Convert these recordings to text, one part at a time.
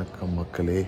வணக்கம் மக்களே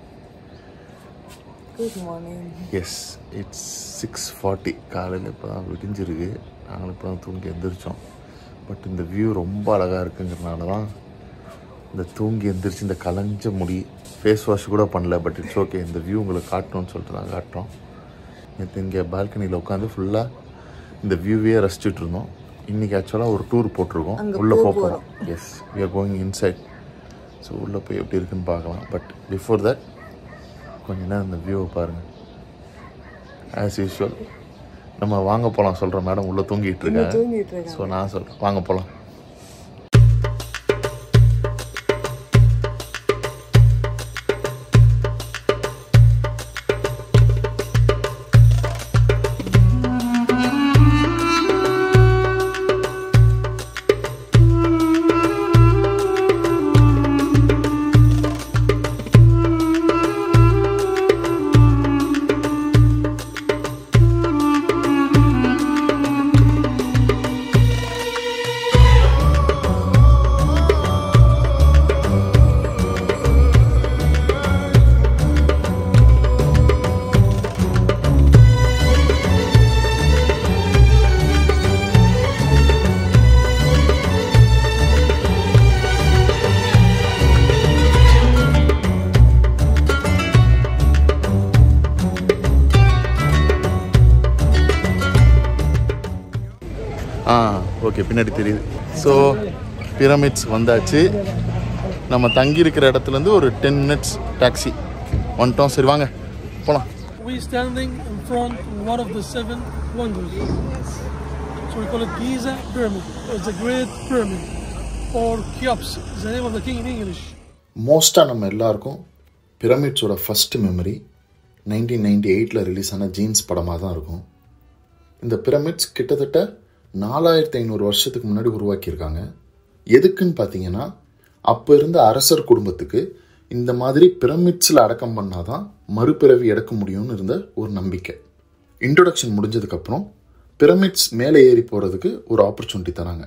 good morning yes it's six forty காலையில் இப்போ தான் விடிஞ்சிருக்கு நாங்களும் இப்போ தான் தூங்கி எந்திரிச்சோம் பட் இந்த வியூ ரொம்ப அழகாக இருக்குங்கிறனால தான் இந்த தூங்கி எந்திரிச்சு இந்த கலைஞ்ச முடி ஃபேஸ் வாஷ் கூட பண்ணல பட் இட்ஸ் ஓகே இந்த வியூ உங்களுக்கு காட்டணும்னு சொல்லிட்டு தான் காட்டுறோம் நேற்று இங்கே பால்கனியில் உட்காந்து ஃபுல்லாக இந்த வியூவே ரசிச்சுட்டு இருந்தோம் இன்றைக்கி ஆக்சுவலாக ஒரு டூர் போட்டிருக்கோம் அங்க உள்ளே போக போக போகிறோம் yes we are going inside so உள்ளே போய் எப்படி இருக்குன்னு பார்க்கலாம் பட் பிஃபோர் தட் கொஞ்ச நேரம் இந்த வியூவை பாருங்கள் ஆஸ் யூஸ்வல் நம்ம வாங்க போகலாம் சொல்கிறோம் மேடம் உள்ளே தூங்கிட்டு இருக்கேன் தூங்கிட்டு இருக்கேன் ஸோ நான் சொல்கிறேன் வாங்க போகலாம் ஆ ஓகே பின்னாடி தெரியுது ஸோ பிரமிட்ஸ் வந்தாச்சு நம்ம தங்கி இருக்கிற இடத்துலேருந்து ஒரு டென் மினிட்ஸ் டாக்ஸி வந்துட்டோம் சரி வாங்க போகலாம் We standing in front of one of the seven wonders. So we call it Giza Pyramid. It's a great pyramid. Or Cheops is the name of the king in English. மோஸ்ட்டாக நம்ம எல்லாருக்கும் பிரமிட்ஸோட first memory nineteen ninety எயிட்டில் release ஆன ஜீன்ஸ் படமாக தான் இருக்கும் இந்த பிரமிட்ஸ் கிட்டத்தட்ட நாலாயிரத்தி ஐநூறு வருஷத்துக்கு முன்னாடி உருவாக்கியிருக்காங்க எதுக்குன்னு பார்த்தீங்கன்னா அப்போ இருந்த அரசர் குடும்பத்துக்கு இந்த மாதிரி பிரமிட்ஸில் அடக்கம் பண்ணாதான் மறுபிறவி எடுக்க முடியும்னு இருந்த ஒரு நம்பிக்கை இன்ட்ரொடக்ஷன் முடிஞ்சதுக்கப்புறம் பிரமிட்ஸ் மேலே ஏறி போகிறதுக்கு ஒரு ஆப்பர்ச்சுனிட்டி தராங்க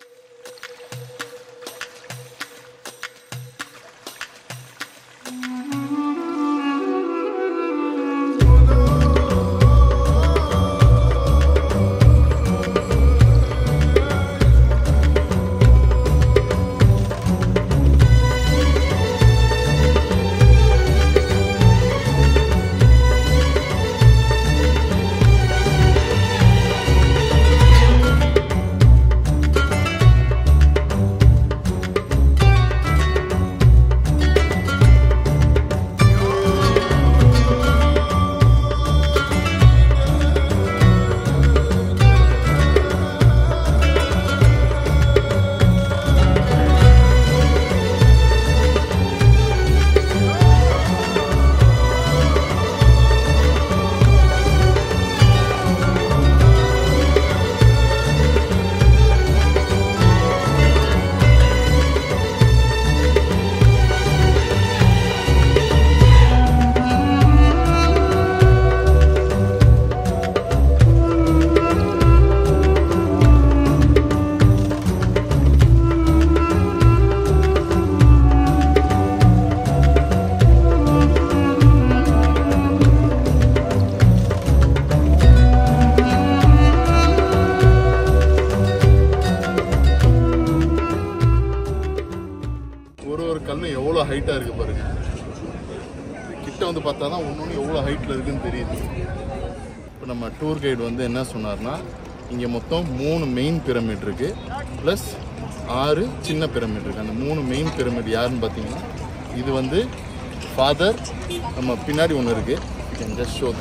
ஒரு ஒரு கல்லும் எவ்வளோ ஹைட்டாக இருக்கு பாருங்க கிட்ட வந்து பார்த்தா தான் ஒன்று ஒன்று எவ்வளோ ஹைட்டில் இருக்குன்னு தெரியுது இப்போ நம்ம டூர் கைடு வந்து என்ன சொன்னார்னா இங்கே மொத்தம் மூணு மெயின் பிரமிட் இருக்கு ப்ளஸ் ஆறு சின்ன பிரமிட் இருக்கு அந்த மூணு மெயின் பிரமிட் யாருன்னு பார்த்தீங்கன்னா இது வந்து ஃபாதர் நம்ம பின்னாடி ஒன்று இருக்கு ஜஸ்ட் ஷோ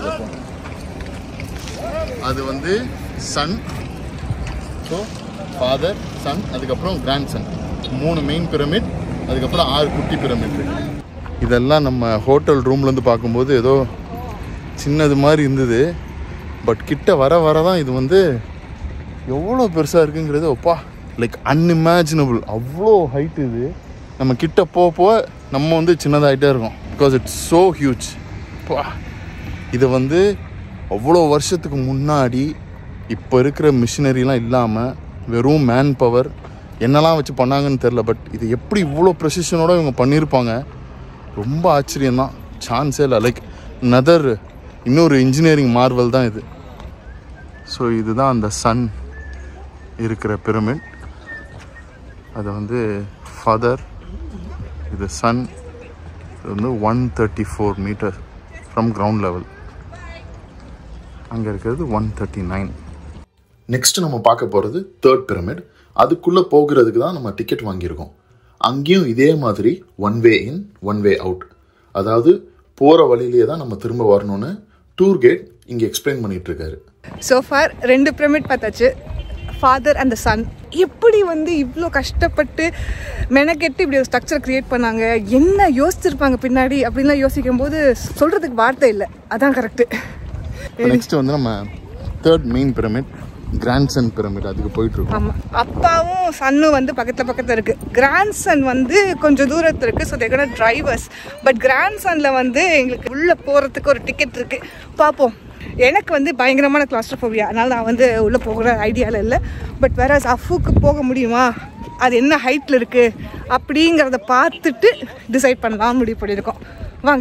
அது வந்து சன் ஸோ ஃபாதர் சன் அதுக்கப்புறம் கிராண்ட் சன் மூணு மெயின் பிரமிட் அதுக்கப்புறம் ஆறு குட்டி பிரமிட் இருக்கு இதெல்லாம் நம்ம ஹோட்டல் ரூம்லேருந்து பார்க்கும்போது ஏதோ சின்னது மாதிரி இருந்தது பட் கிட்ட வர வர தான் இது வந்து எவ்வளோ பெருசாக இருக்குங்கிறது ஒப்பா லைக் அன்இமேஜினபிள் அவ்வளோ ஹைட் இது நம்ம கிட்ட போக போக நம்ம வந்து சின்னதாகிட்டே இருக்கோம் பிகாஸ் இட்ஸ் ஸோ ஹியூஜ் பா இது வந்து அவ்வளோ வருஷத்துக்கு முன்னாடி இப்போ இருக்கிற மிஷினரிலாம் இல்லாமல் வெறும் மேன் பவர் என்னெல்லாம் வச்சு பண்ணாங்கன்னு தெரில பட் இது எப்படி இவ்வளோ ப்ரெசிஷனோட இவங்க பண்ணியிருப்பாங்க ரொம்ப ஆச்சரியம்தான் சான்ஸே இல்லை லைக் நதர் இன்னொரு இன்ஜினியரிங் மார்வல் தான் இது ஸோ இதுதான் அந்த சன் இருக்கிற பிரமிட் அது வந்து ஃபாதர் இது சன் இது வந்து one thirty four metre from ground level அங்கே இருக்கிறது ஒன் தேர்ட்டி நைன் நெக்ஸ்ட் நம்ம பார்க்க போகிறது தேர்ட் பிரமிட் அதுக்குள்ளே போகிறதுக்கு தான் நம்ம டிக்கெட் வாங்கியிருக்கோம் அங்கேயும் இதே மாதிரி one way in one way out அதாவது போகிற வழியிலேயே தான் நம்ம திரும்ப வரணும்னு டூர் கைட் இங்கே எக்ஸ்பிளைன் பண்ணிட்டு இருக்காரு ஸோ ஃபார் ரெண்டு பிரமிட் பார்த்தாச்சு ஃபாதர் அண்ட் சன் எப்படி வந்து இவ்வளோ கஷ்டப்பட்டு மெனக்கெட்டு இப்படி ஒரு ஸ்ட்ரக்சர் க்ரியேட் பண்ணாங்க என்ன யோசிச்சிருப்பாங்க பின்னாடி அப்படின்லாம் யோசிக்கும் போது சொல்கிறதுக்கு வார்த்தை இல்லை அதான் கரெக்டு நெக்ஸ்ட் வந்து நம்ம third main pyramid grandson pyramid அதுக்கு போயிட்டு இருக்கோம் ஆமாம் அப்பாவும் சன்னும் வந்து பக்கத்தில் பக்கத்தில் இருக்குது கிராண்ட் சன் வந்து கொஞ்சம் தூரத்தில் இருக்குது ஸோ தேக்கட டிரைவர்ஸ் பட் கிராண்ட் சன்னில் வந்து எங்களுக்கு உள்ளே போகிறதுக்கு ஒரு டிக்கெட் இருக்குது பார்ப்போம் எனக்கு வந்து பயங்கரமான கிளாஸ்ட்ரோஃபோபியா அதனால் நான் வந்து உள்ளே போகிற ஐடியாவில் இல்லை பட் வேற அஃபுக்கு போக முடியுமா அது என்ன ஹைட்டில் இருக்குது அப்படிங்கிறத பார்த்துட்டு டிசைட் பண்ணலாம் முடிவு பண்ணியிருக்கோம் வாங்க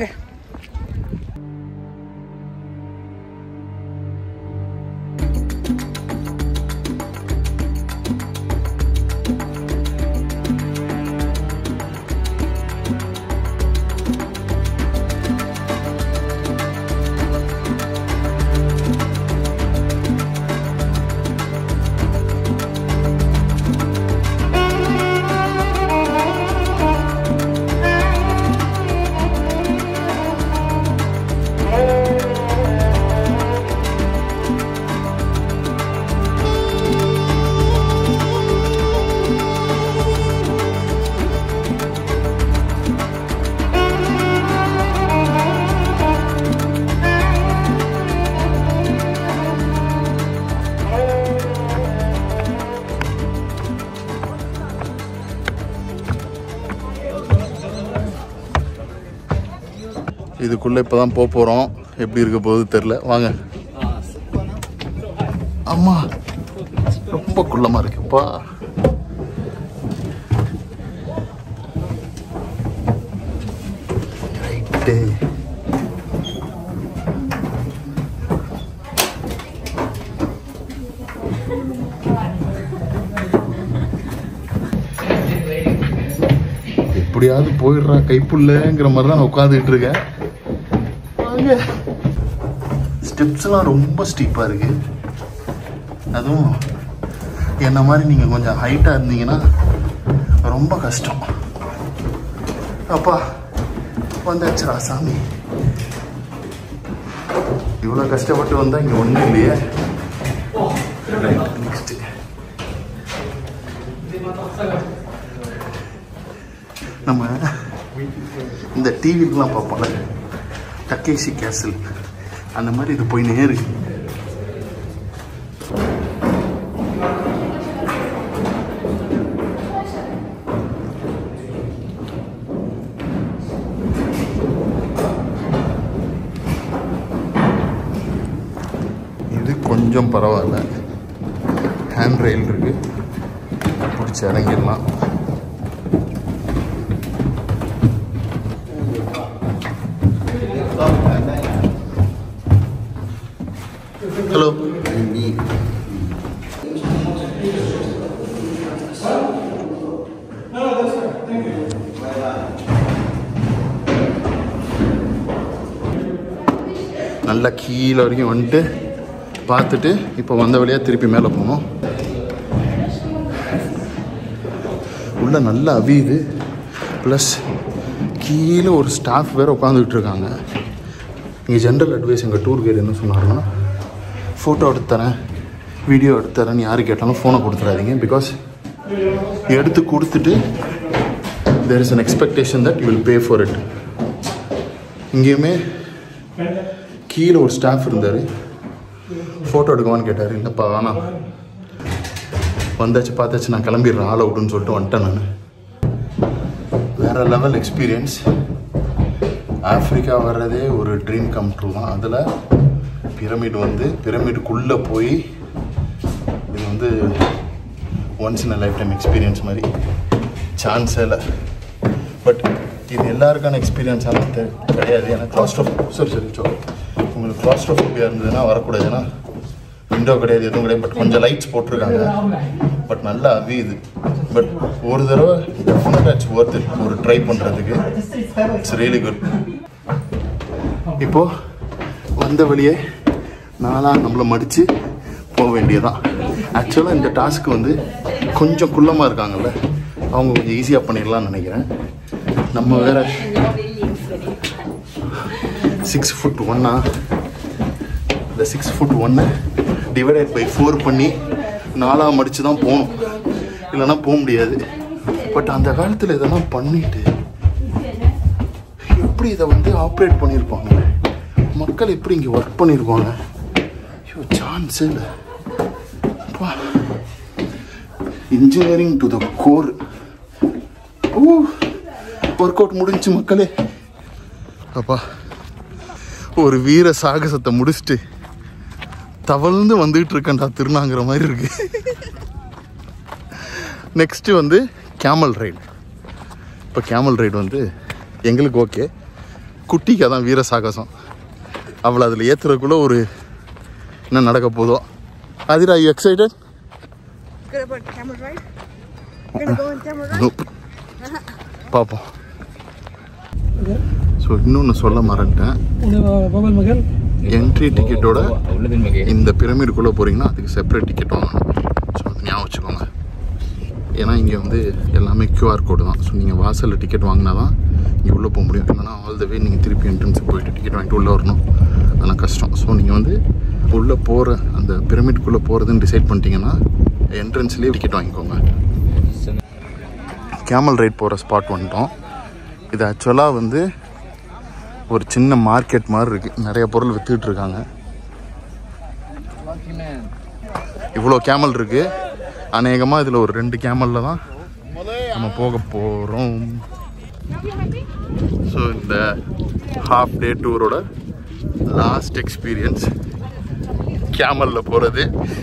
இதுக்குள்ளே இப்போ தான் போக போகிறோம் எப்படி இருக்க போகுது தெரில வாங்க அம்மா ரொம்ப குள்ளமாக இருக்குப்பா ரைட்டு எப்படியாவது போயிடுறா கைப்புள்ளங்கிற மாதிரி தான் நான் உட்காந்துக்கிட்டு இருக்கேன் வாங்க ஸ்டெப்ஸ்லாம் ரொம்ப ஸ்டீப்பாக இருக்கு அதுவும் என்ன மாதிரி நீங்கள் கொஞ்சம் ஹைட்டாக இருந்தீங்கன்னா ரொம்ப கஷ்டம் அப்பா வந்தாச்சுடா சாமி இவ்வளோ கஷ்டப்பட்டு வந்தால் இங்கே ஒன்றும் இல்லையே ரைட் நெக்ஸ்ட்டு நம்ம இந்த டிவிலாம் பார்ப்போம்ல டக்கேசி கேசல் அந்த மாதிரி இது போய் நேரு இது கொஞ்சம் பரவாயில்ல ஹேண்ட் ரெயில் இருக்கு பிடிச்சி இறங்கிடலாம் ஹலோ நல்லா கீழே வரைக்கும் வந்துட்டு பார்த்துட்டு இப்போ வந்த வழியாக திருப்பி மேலே போனோம் உள்ள நல்லா அவியுது ப்ளஸ் கீழே ஒரு ஸ்டாஃப் வேறு உட்காந்துக்கிட்டு இருக்காங்க இங்கே ஜென்ரல் அட்வைஸ் எங்கள் டூர் கைடு என்ன சொன்னாருன்னா ஃபோட்டோ எடுத்து தரேன் வீடியோ எடுத்து தரேன்னு யார் கேட்டாலும் ஃபோனை கொடுத்துறாதீங்க பிகாஸ் எடுத்து கொடுத்துட்டு there is an expectation that you will pay for it இங்கேயுமே கீழே ஒரு ஸ்டாஃப் இருந்தார் ஃபோட்டோ எடுக்கவான்னு கேட்டார் இல்லைப்பா வேணாம் வந்தாச்சு பார்த்தாச்சு நான் கிளம்பிடுறேன் ஆள் அவுட்டுன்னு சொல்லிட்டு வந்துட்டேன் நான் வேற லெவல் எக்ஸ்பீரியன்ஸ் ஆஃப்ரிக்கா வர்றதே ஒரு ட்ரீம் கம் ட்ரூ தான் அதில் பிரமிட் வந்து பிரமிடுக்குள்ளே போய் இது வந்து once in a lifetime experience மாதிரி சான்ஸே இல்லை பட் இது எல்லாருக்கான எக்ஸ்பீரியன்ஸ் ஆனால் கிடையாது ஏன்னா கிளாஸ்ட்ரோஃப் சரி சரி சோ உங்களுக்கு கிளாஸ்ட்ரோஃபோபியா இருந்ததுன்னா வரக்கூடாது ஏன்னா விண்டோ கிடையாது எதுவும் கிடையாது பட் கொஞ்சம் லைட்ஸ் போட்டிருக்காங்க பட் நல்லா அவியுது பட் ஒரு தடவை டெஃபினட்டாக இட்ஸ் ஒர்த் இட் ஒரு ட்ரை பண்ணுறதுக்கு இட்ஸ் ரியலி குட் இப்போ வந்த வழியே நாளாக நம்மளை மடித்து போக வேண்டியதான் ஆக்சுவலாக இந்த டாஸ்க் வந்து கொஞ்சம் குள்ளமாக இருக்காங்கல்ல அவங்க கொஞ்சம் ஈஸியாக பண்ணிடலாம்னு நினைக்கிறேன் நம்ம வேற சிக்ஸ் ஃபுட் ஒன்னா இந்த சிக்ஸ் ஃபுட் ஒன்னை டிவைடட் பை ஃபோர் பண்ணி நாலாக மடித்து தான் போகணும் இல்லைன்னா போக முடியாது பட் அந்த காலத்தில் இதெல்லாம் பண்ணிட்டு எப்படி இதை வந்து ஆப்ரேட் பண்ணியிருப்பாங்க மக்கள் எப்படி இங்கே ஒர்க் பண்ணியிருப்பாங்க ஐயோ சான்ஸே இல்லை இன்ஜினியரிங் டு த கோர் ஓ ஒர்க் அவுட் முடிஞ்சு மக்களே அப்பா ஒரு வீர சாகசத்தை முடிச்சுட்டு தவழ்ந்து வந்துகிட்டு இருக்கேன்டா திருநாங்கிற மாதிரி இருக்கு நெக்ஸ்ட் வந்து கேமல் ரைடு இப்போ கேமல் ரைடு வந்து எங்களுக்கு ஓகே குட்டிக்கு அதான் வீர சாகசம் அவளை அதில் ஏற்றுறதுக்குள்ள ஒரு என்ன நடக்க போதோ Adira you excited Good about camel ride? Gonna go on camel ride? Nope பார்ப்போம் ஸோ இன்னொன்று சொல்ல மறந்துட்டேன் ونبقى بابا المجال என்ட்ரி டிக்கெட்டோட أولاد المجال இந்த பிரமிடுக்குள்ளே போகிறீங்கன்னா அதுக்கு செப்பரேட் டிக்கெட் வாங்கணும் ஸோ அது ஞாபகம் வச்சுக்கோங்க ஏன்னா இங்கே வந்து எல்லாமே QR கோடு தான் ஸோ நீங்கள் வாசலில் டிக்கெட் வாங்கினா தான் இங்கே உள்ளே போக முடியும் இல்லைனா ஆல் த வே நீங்கள் திருப்பி என்ட்ரன்ஸுக்கு போயிட்டு டிக்கெட் வாங்கிட்டு உள்ளே வரணும் அதெல்லாம் கஷ்டம் ஸோ நீங்கள் வந்து உள்ளே போகிற அந்த பிரமிடுக்குள்ளே போகிறதுன்னு டிசைட் பண்ணிட்டீங்கன்னா என்ட்ரன்ஸ்லேயே டிக்கெட் வாங்கிக்கோங்க கேமல் ரைட் போகிற ஸ்பாட் வந்துட்டோம் இது ஆக்சுவலாக வந்து ஒரு சின்ன மார்க்கெட் மாதிரி இருக்குது நிறைய பொருள் வித்துட்டு இருக்காங்க இவ்வளோ கேமல் இருக்கு அநேகமாக இதில் ஒரு ரெண்டு கேமலில் தான் நம்ம போக போகிறோம் ஸோ இந்த ஹாஃப் டே டூரோட லாஸ்ட் எக்ஸ்பீரியன்ஸ் கேமலில் போகிறது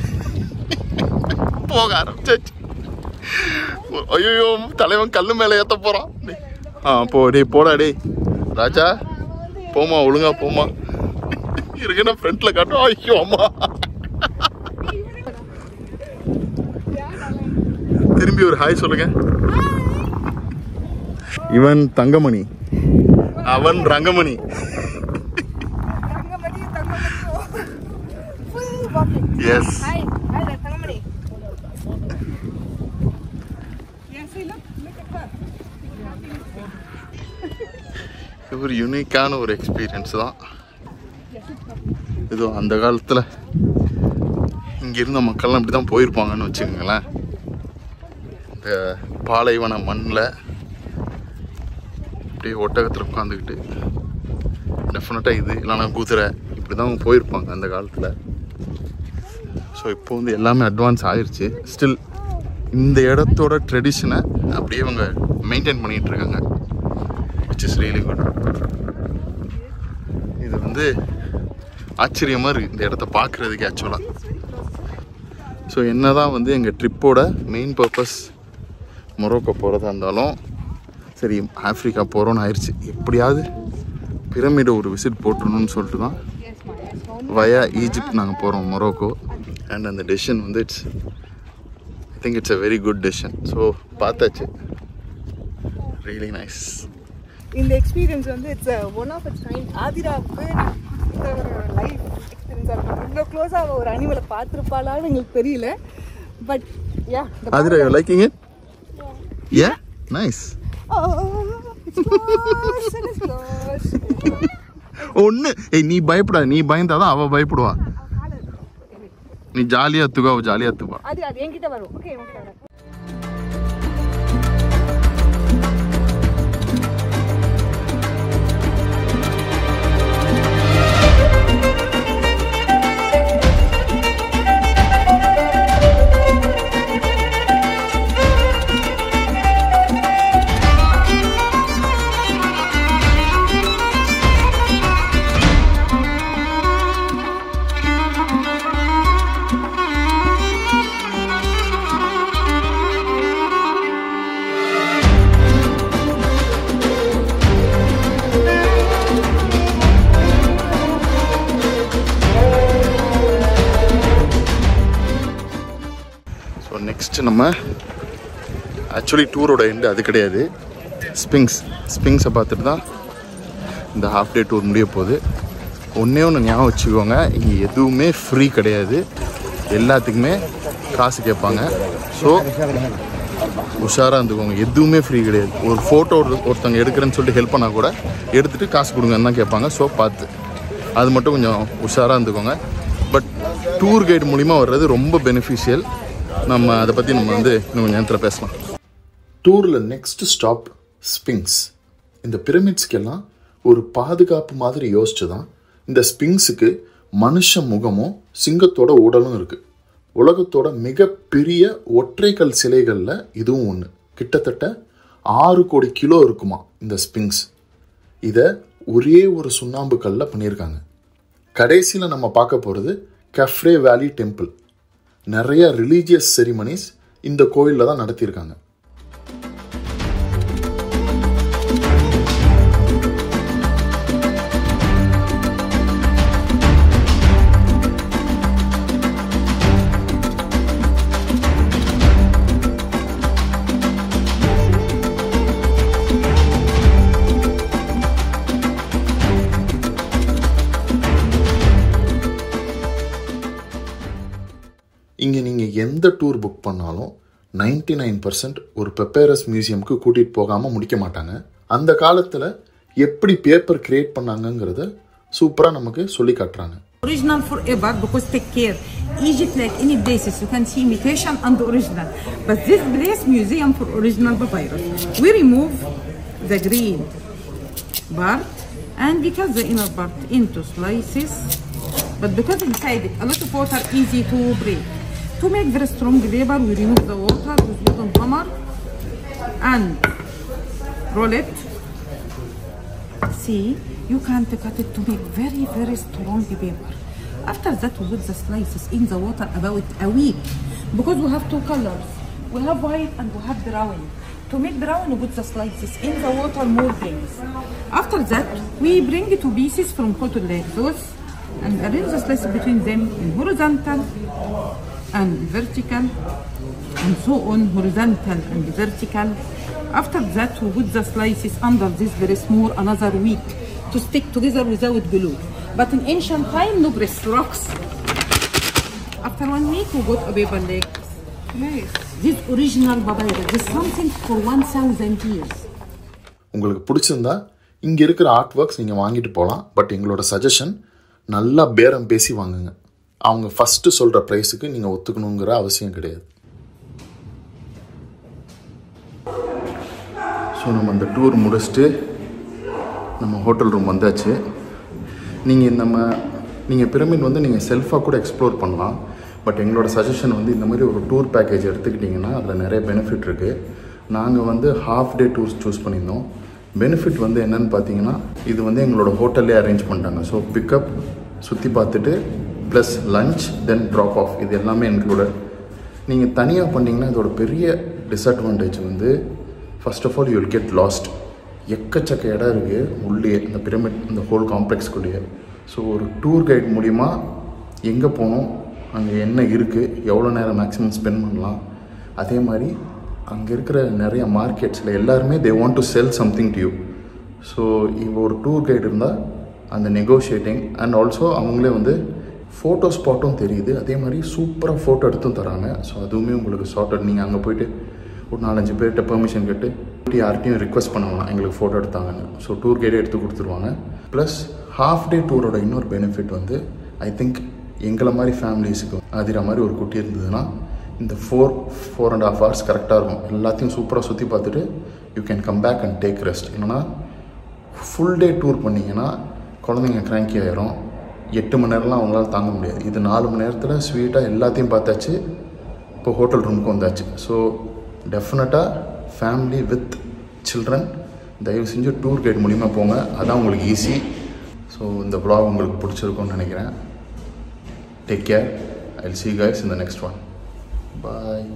போக ஆரம்பிச்சாச்சு ஐயோ தலைவன் கல்லு மேலே ஏற்ற போகிறான் ஆ போ டேய் போடா டேய் ராஜா போமா ஒழுங்கா போமா இருக்குன்னா ஃப்ரண்ட்ல காட்டும் ஐயோ அம்மா திரும்பி ஒரு ஹாய் சொல்லுங்க இவன் தங்கமணி அவன் Rangamani Thangamani, Thangamani. Full walking. Yes Hi, hi there, Thangamani. Yeah, see, look, look at her. ஒரு யூனிக்கான ஒரு எக்ஸ்பீரியன்ஸ் தான் இது அந்த காலத்தில் இங்கே இருந்த மக்கள்லாம் இப்படி தான் போயிருப்பாங்கன்னு வச்சுக்கோங்களேன் இந்த பாலைவன மண்ணில் அப்படியே ஒட்டகத்தில் உட்காந்துக்கிட்டு டெஃபினட்டாக இது இல்லைனா குதிரை இப்படி தான் அவங்க போயிருப்பாங்க அந்த காலத்தில் ஸோ இப்போ வந்து எல்லாமே அட்வான்ஸ் ஆயிருச்சு ஸ்டில் இந்த இடத்தோட ட்ரெடிஷனை அப்படியே அவங்க மெயின்டைன் பண்ணிகிட்டு இருக்காங்க விச் இஸ் ரியலி குட் இது வந்து ஆச்சரியமாக இருக்குது இந்த இடத்த பார்க்குறதுக்கு ஆக்சுவலாக ஸோ என்னதான் வந்து எங்கள் ட்ரிப்போட மெயின் பர்பஸ் மொரோக்கோ போகிறதா இருந்தாலும் சரி ஆஃப்ரிக்கா போகிறோன்னு ஆயிடுச்சு எப்படியாவது பிரமிடு ஒரு விசிட் போட்டுருணும்னு சொல்லிட்டு தான் வயா ஈஜிப்ட் நாங்கள் போகிறோம் மொரோக்கோ அண்ட் அந்த டெசிஷன் வந்து it's I think it's a very good decision so பார்த்தாச்சு ரியலி நைஸ் இந்த எக்ஸ்பீரியன்ஸ் வந்து it's one of its kind ஆதிராவுக்கு லைஃப் எக்ஸ்பீரியன்ஸாக இருக்கும் இவ்வளோ க்ளோஸாக ஒரு அனிமலை பார்த்துருப்பாளான்னு எங்களுக்கு தெரியல but yeah Adira, you liking it? Yeah? Nice. ஒன்று ஏய் நீ பயப்படாத நீ பயந்தாதான் அவ பயப்படுவா நீ ஜாலியா துக்கா அவ ஜாலியா துப்பா அது அது என்கிட்ட வரும் ஓகே என்கிட்ட வரும் ஆ நெக்ஸ்ட்டு நம்ம ஆக்சுவலி டூரோட எண்டு அது கிடையாது ஸ்பிங்ஸ் ஸ்பிங்ஸை பார்த்துட்டு தான் இந்த ஹாஃப் டே டூர் முடிய போகுது ஒன்றே ஒன்று ஞாபகம் வச்சுக்கோங்க இங்கே எதுவுமே ஃப்ரீ கிடையாது எல்லாத்துக்குமே காசு கேட்பாங்க ஸோ உஷாராக இருந்துக்கோங்க எதுவுமே ஃப்ரீ கிடையாது ஒரு ஃபோட்டோ ஒருத்தவங்க எடுக்கிறேன்னு சொல்லிட்டு ஹெல்ப் பண்ணால் கூட எடுத்துகிட்டு காசு கொடுங்கன்னு தான் கேட்பாங்க ஸோ பார்த்து அது மட்டும் கொஞ்சம் உஷாராக இருந்துக்கோங்க பட் டூர் கைடு மூலிமா வர்றது ரொம்ப பெனிஃபிஷியல் நம்ம அதை பற்றி நம்ம வந்து இன்னும் கொஞ்சம் நேரத்தில் பேசலாம் டூரில் நெக்ஸ்ட் ஸ்டாப் ஸ்பிங்ஸ் இந்த பிரமிட்ஸ்க்கெல்லாம் ஒரு பாதுகாப்பு மாதிரி யோசிச்சு தான் இந்த ஸ்பிங்ஸுக்கு மனுஷ முகமும் சிங்கத்தோட உடலும் இருக்கு உலகத்தோட மிகப்பெரிய ஒற்றைக்கல் சிலைகளில் இதுவும் ஒன்று கிட்டத்தட்ட ஆறு கோடி கிலோ இருக்குமா இந்த ஸ்பிங்ஸ் இதை ஒரே ஒரு சுண்ணாம்பு கல்லில் பண்ணியிருக்காங்க கடைசியில் நம்ம பார்க்க போகிறது கஃப்ரே வேலி டெம்பிள் நிறைய ரிலீஜியஸ் செரிமனிஸ் இந்த கோயிலில் தான் நடத்தியிருக்காங்க இங்கே நீங்கள் எந்த டூர் புக் பண்ணாலும் 99% நைன் பர்சன்ட் ஒரு பெப்பேரஸ் மியூசியம்க்கு கூட்டிகிட்டு போகாமல் முடிக்க மாட்டாங்க அந்த காலத்தில் எப்படி பேப்பர் கிரியேட் பண்ணாங்கங்கிறத சூப்பராக நமக்கு சொல்லி காட்டுறாங்க original forever because take care egypt like any places you can see imitation and original but this place museum for original papyrus we remove the green part and we cut the inner part into slices but because inside it a lot of water easy to break to make very strong paper we remove the water with wooden hammer and roll it see you can't cut it to make very very strong paper after that we put the slices in the water about a week because we have two colors we have white and we have brown to make brown we put the slices in the water more days after that we bring two pieces from cotton like those and arrange the slices between them in horizontal and vertical and so on horizontal and vertical after that we put the slices under this very small another week to stick together without glue but in ancient time no press rocks after one week we got a paper like Nice. this original papyrus this is something for 1000 years உங்களுக்கு பிடிச்சிருந்தா இங்கே இருக்கிற art works நீங்கள் வாங்கிட்டு போகலாம் but எங்களோட suggestion நல்லா பேரம் பேசி வாங்குங்க அவங்க ஃபஸ்ட்டு சொல்கிற ப்ரைஸுக்கு நீங்கள் ஒத்துக்கணுங்கிற அவசியம் கிடையாது ஸோ நம்ம அந்த டூர் முடிச்சுட்டு நம்ம ஹோட்டல் ரூம் வந்தாச்சு நீங்கள் நம்ம நீங்கள் பிரமிட் வந்து நீங்கள் செல்ஃபாக கூட எக்ஸ்ப்ளோர் பண்ணலாம் பட் எங்களோட சஜஷன் வந்து இந்த மாதிரி ஒரு டூர் பேக்கேஜ் எடுத்துக்கிட்டிங்கன்னா அதில் நிறைய பெனிஃபிட் இருக்குது நாங்கள் வந்து ஹாஃப் டே டூர்ஸ் சூஸ் பண்ணியிருந்தோம் பெனிஃபிட் வந்து என்னன்னு பார்த்தீங்கன்னா இது வந்து எங்களோட ஹோட்டல்லே அரேஞ்ச் பண்ணிட்டாங்க ஸோ பிக்கப் சுற்றி பார்த்துட்டு plus lunch then drop off இது எல்லாமே எங்களோட நீங்கள் தனியாக பண்ணிங்கன்னா இதோட பெரிய டிஸ்அட்வான்டேஜ் வந்து first of all you will get lost எக்கச்சக்க இடம் இருக்குது உள்ளே இந்த பிரமிட் இந்த ஹோல் காம்ப்ளெக்ஸ்குள்ளேயே ஸோ ஒரு டூர் கைட் மூலிமா எங்கே போகணும் அங்கே என்ன இருக்குது எவ்வளோ நேரம் மேக்ஸிமம் ஸ்பெண்ட் பண்ணலாம் அதே மாதிரி அங்கே இருக்கிற நிறைய மார்க்கெட்ஸில் எல்லாருமே they want to sell something to you so இப்போ ஒரு டூர் கைடு இருந்தால் அந்த நெகோஷியேட்டிங் அண்ட் ஆல்சோ அவங்களே வந்து ஃபோட்டோ ஸ்பாட்டும் தெரியுது அதே மாதிரி சூப்பராக ஃபோட்டோ எடுத்தும் தராங்க ஸோ அதுவுமே உங்களுக்கு ஷார்ட் நீங்கள் அங்கே போயிட்டு ஒரு நாலஞ்சு பேர்கிட்ட பெர்மிஷன் கேட்டு யார்கிட்டையும் ரிக்வஸ்ட் பண்ண வேணாம் எங்களுக்கு ஃபோட்டோ எடுத்தாங்கன்னு ஸோ டூர் கைடே எடுத்து கொடுத்துருவாங்க ப்ளஸ் ஹாஃப் டே டூரோட இன்னொரு பெனிஃபிட் வந்து ஐ திங்க் எங்களை மாதிரி ஃபேமிலிஸுக்கு அதிர மாதிரி ஒரு குட்டி இருந்ததுன்னா இந்த four four and half hours கரெக்டாக இருக்கும் எல்லாத்தையும் சூப்பராக சுற்றி பார்த்துட்டு you can come back and take rest என்னன்னா ஃபுல் டே டூர் பண்ணிங்கன்னா குழந்தைங்க கிராங்கி ஆயிரும் எட்டு மணி நேரம்லாம் அவங்களால தாங்க முடியாது இது நாலு மணி நேரத்தில் ஸ்வீட்டாக எல்லாத்தையும் பார்த்தாச்சு இப்போ ஹோட்டல் ரூமுக்கு வந்தாச்சு ஸோ டெஃபினட்டாக ஃபேமிலி வித் சில்ட்ரன் தயவு செஞ்சு டூர் கைட் மூலிமா போங்க அதான் உங்களுக்கு ஈஸி ஸோ இந்த vlog உங்களுக்கு பிடிச்சிருக்கும்னு நினைக்கிறேன் take care I see guys in the next one bye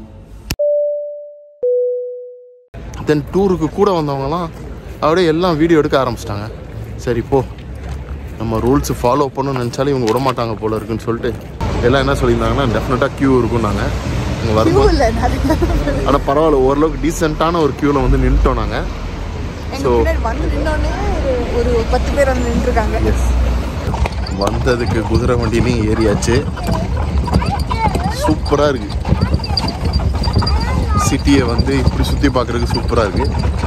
then டூருக்கு கூட வந்தவங்கலாம் அப்படியே எல்லாம் வீடியோ எடுக்க ஆரம்பிச்சிட்டாங்க சரி போ நம்ம ரூல்ஸ் ஃபாலோ பண்ணணும்னு நினச்சாலும் இவங்க விட மாட்டாங்க போல இருக்குன்னு சொல்லிட்டு எல்லாம் என்ன சொல்லியிருந்தாங்கன்னா டெஃபினட்டாக க்யூ இருக்கும் நாங்கள் இங்கே வரும்போது இல்லை நிறைய ஆனால் பரவாயில்ல ஓரளவுக்கு டீசெண்டான ஒரு க்யூவில் வந்து நின்ட்டோம் நாங்கள் எங்க So- பின்னாடி வந்து நின்னோடனே ஒரு ஒரு பத்து பேர் வந்து நின்றுருக்காங்க எஸ் வந்ததுக்கு குதிரை வண்டிலையும் ஏறியாச்சு சூப்பராக இருக்கு சிட்டியை வந்து இப்படி சுற்றி பார்க்குறதுக்கு சூப்பராக இருக்கு